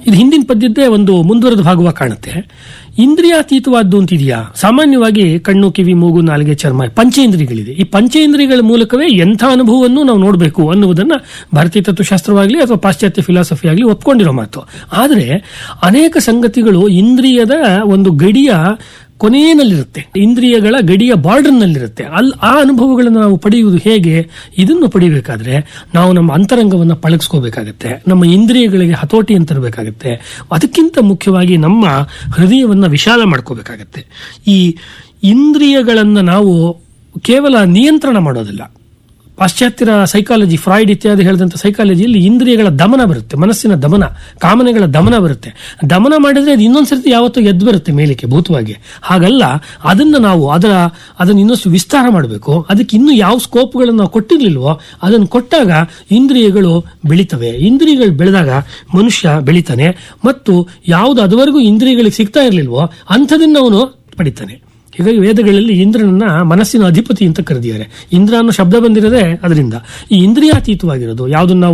ಇದು ಹಿಂದಿನ ಪದ್ಯದ್ದೇ ಒಂದು ಮುಂದುವರೆದ ಭಾಗವಾಗಿ ಕಾಣುತ್ತೆ ಇಂದ್ರಿಯಾತೀತವಾದ್ದು ಅಂತಿದೆಯಾ ಸಾಮಾನ್ಯವಾಗಿ ಕಣ್ಣು ಕಿವಿ ಮೂಗು ನಾಲಿಗೆ ಚರ್ಮ ಪಂಚೇಂದ್ರಿಯಗಳಿದೆ ಈ ಪಂಚೇಂದ್ರಿಯಗಳ ಮೂಲಕವೇ ಎಂಥ ಅನುಭವವನ್ನು ನಾವು ನೋಡಬೇಕು ಅನ್ನುವುದನ್ನ ಭಾರತೀಯ ತತ್ವಶಾಸ್ತ್ರವಾಗಲಿ ಅಥವಾ ಪಾಶ್ಚಾತ್ಯ ಫಿಲಾಸಫಿ ಆಗಲಿ ಒಪ್ಕೊಂಡಿರೋ ಮಾತು ಆದರೆ ಅನೇಕ ಸಂಗತಿಗಳು ಇಂದ್ರಿಯದ ಒಂದು ಗಡಿಯ ಕೊನೆಯಲ್ಲಿರುತ್ತೆ ಇಂದ್ರಿಯಗಳ ಗಡಿಯ ಬಾರ್ಡರ್ನಲ್ಲಿರುತ್ತೆ ಅಲ್ಲಿ ಆ ಅನುಭವಗಳನ್ನು ನಾವು ಪಡೆಯುವುದು ಹೇಗೆ ಇದನ್ನು ಪಡಿಬೇಕಾದ್ರೆ ನಾವು ನಮ್ಮ ಅಂತರಂಗವನ್ನು ಪಳಗಿಸ್ಕೋಬೇಕಾಗತ್ತೆ ನಮ್ಮ ಇಂದ್ರಿಯಗಳಿಗೆ ಹತೋಟಿ ಅಂತ ತರಬೇಕಾಗತ್ತೆ ಅದಕ್ಕಿಂತ ಮುಖ್ಯವಾಗಿ ನಮ್ಮ ಹೃದಯವನ್ನು ವಿಶಾಲ ಮಾಡ್ಕೋಬೇಕಾಗತ್ತೆ ಈ ಇಂದ್ರಿಯಗಳನ್ನು ನಾವು ಕೇವಲ ನಿಯಂತ್ರಣ ಮಾಡೋದಿಲ್ಲ ಪಾಶ್ಚಾತ್ಯರ ಸೈಕಾಲಜಿ ಫ್ರಾಯ್ಡ್ ಇತ್ಯಾದಿ ಹೇಳಿದಂಥ ಸೈಕಾಲಜಿಯಲ್ಲಿ ಇಂದ್ರಿಯಗಳ ದಮನ ಬರುತ್ತೆ ಮನಸ್ಸಿನ ದಮನ ಕಾಮನೆಗಳ ದಮನ ಬರುತ್ತೆ ದಮನ ಮಾಡಿದ್ರೆ ಅದು ಇನ್ನೊಂದು ಸರ್ತಿ ಯಾವತ್ತೂ ಎದ್ದು ಬರುತ್ತೆ ಮೇಲಕ್ಕೆ ಭೂತವಾಗಿ ಹಾಗಲ್ಲ ಅದನ್ನ ನಾವು ಅದರ ಅದನ್ನು ಇನ್ನಷ್ಟು ವಿಸ್ತಾರ ಮಾಡಬೇಕು ಅದಕ್ಕೆ ಇನ್ನೂ ಯಾವ ಸ್ಕೋಪ್ಗಳನ್ನು ನಾವು ಕೊಟ್ಟಿರ್ಲಿಲ್ವೋ ಅದನ್ನು ಕೊಟ್ಟಾಗ ಇಂದ್ರಿಯಗಳು ಬೆಳಿತವೆ ಇಂದ್ರಿಯಗಳು ಬೆಳೆದಾಗ ಮನುಷ್ಯ ಬೆಳಿತಾನೆ ಮತ್ತು ಯಾವುದು ಅದುವರೆಗೂ ಇಂದ್ರಿಯಗಳಿಗೆ ಸಿಗ್ತಾ ಇರಲಿಲ್ವೋ ಅಂಥದನ್ನ ಅವನು ಪಡಿತಾನೆ ಹೀಗಾಗಿ ವೇದಗಳಲ್ಲಿ ಇಂದ್ರನನ್ನ ಮನಸ್ಸಿನ ಅಧಿಪತಿ ಅಂತ ಕರೆದಿದ್ದಾರೆ ಇಂದ್ರ ಅನ್ನೋ ಶಬ್ದ ಬಂದಿರೋದೇ ಅದರಿಂದ ಈ ಇಂದ್ರಿಯಾತೀತವಾಗಿರೋದು ಯಾವುದನ್ನ ನಾವು